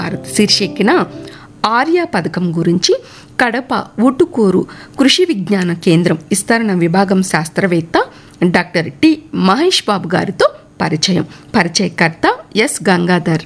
భారత్ శీర్షికన ఆర్య పథకం గురించి కడప ఉటుకూరు కృషి విజ్ఞాన కేంద్రం విస్తరణ విభాగం శాస్త్రవేత్త డాక్టర్ టి మహేష్ బాబు గారితో పరిచయం పరిచయకర్త ఎస్ గంగాధర్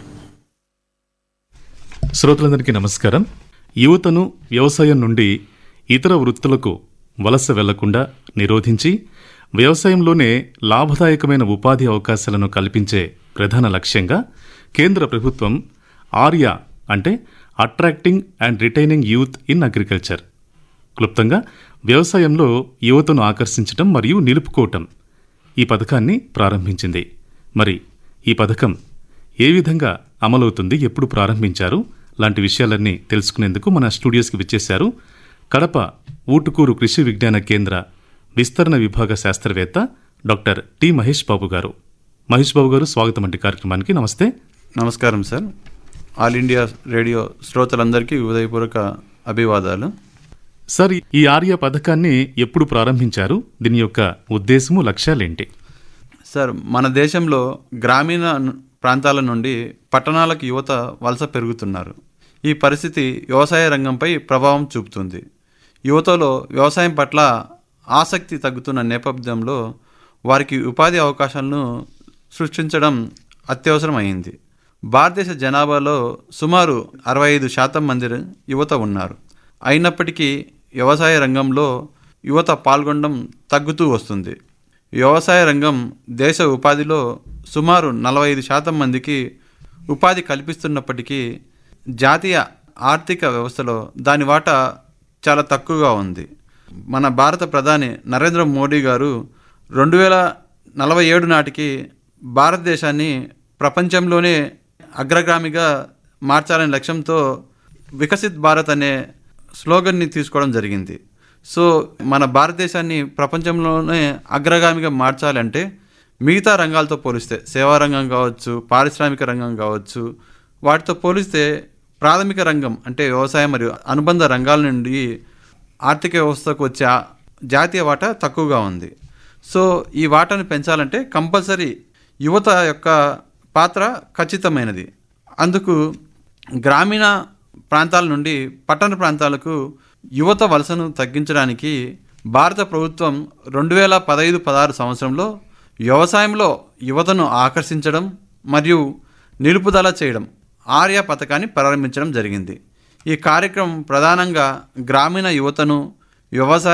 శ్రోతలందరికీ నమస్కారం యువతను వ్యవసాయం నుండి ఇతర వృత్తులకు వలస వెళ్లకుండా నిరోధించి వ్యవసాయంలోనే లాభదాయకమైన ఉపాధి అవకాశాలను కల్పించే ప్రధాన లక్ష్యంగా కేంద్ర ప్రభుత్వం ఆర్య అంటే attracting and retaining youth in agriculture క్లుప్తంగా వ్యవసాయంలో యువతను ఆకర్షించటం మరియు నిలుపుకోవటం ఈ పథకాన్ని ప్రారంభించింది మరి ఈ పథకం ఏ విధంగా అమలవుతుంది ఎప్పుడు ప్రారంభించారు లాంటి విషయాలన్నీ తెలుసుకునేందుకు మన స్టూడియోస్కి విచ్చేశారు కడప ఊటుకూరు కృషి విజ్ఞాన కేంద్ర విస్తరణ విభాగ శాస్త్రవేత్త డాక్టర్ టి మహేష్ బాబు గారు మహేష్ బాబు గారు స్వాగతం అండి కార్యక్రమానికి నమస్తే నమస్కారం సార్ ఆల్ ఇండియా రేడియో శ్రోతలందరికీ ఉదయపూర్వక అభివాదాలు సార్ ఈ ఆర్య పథకాన్ని ఎప్పుడు ప్రారంభించారు దీని యొక్క ఉద్దేశము లక్ష్యాలేంటి సార్ మన దేశంలో గ్రామీణ ను- ప్రాంతాల నుండి పట్టణాలకు యువత వలస పెరుగుతున్నారు ఈ పరిస్థితి వ్యవసాయ రంగంపై ప్రభావం చూపుతుంది యువతలో వ్యవసాయం పట్ల ఆసక్తి తగ్గుతున్న నేపథ్యంలో వారికి ఉపాధి అవకాశాలను సృష్టించడం అత్యవసరమైంది భారతదేశ జనాభాలో సుమారు అరవై ఐదు శాతం మంది యువత ఉన్నారు అయినప్పటికీ వ్యవసాయ రంగంలో యువత పాల్గొనడం తగ్గుతూ వస్తుంది వ్యవసాయ రంగం దేశ ఉపాధిలో సుమారు నలభై ఐదు శాతం మందికి ఉపాధి కల్పిస్తున్నప్పటికీ జాతీయ ఆర్థిక వ్యవస్థలో దాని వాటా చాలా తక్కువగా ఉంది మన భారత ప్రధాని నరేంద్ర మోడీ గారు రెండు వేల నలభై ఏడు నాటికి భారతదేశాన్ని ప్రపంచంలోనే అగ్రగామిగా మార్చాలనే లక్ష్యంతో వికసిత్ భారత్ అనే స్లోగన్ని తీసుకోవడం జరిగింది సో మన భారతదేశాన్ని ప్రపంచంలోనే అగ్రగామిగా మార్చాలంటే మిగతా రంగాలతో పోలిస్తే సేవా రంగం కావచ్చు పారిశ్రామిక రంగం కావచ్చు వాటితో పోలిస్తే ప్రాథమిక రంగం అంటే వ్యవసాయం మరియు అనుబంధ రంగాల నుండి ఆర్థిక వ్యవస్థకు వచ్చే ఆ జాతీయ వాటా తక్కువగా ఉంది సో ఈ వాటాను పెంచాలంటే కంపల్సరీ యువత యొక్క పాత్ర ఖచ్చితమైనది అందుకు గ్రామీణ ప్రాంతాల నుండి పట్టణ ప్రాంతాలకు యువత వలసను తగ్గించడానికి భారత ప్రభుత్వం రెండు వేల పదహైదు పదహారు సంవత్సరంలో వ్యవసాయంలో యువతను ఆకర్షించడం మరియు నిలుపుదల చేయడం ఆర్య పథకాన్ని ప్రారంభించడం జరిగింది ఈ కార్యక్రమం ప్రధానంగా గ్రామీణ యువతను వ్యవసాయ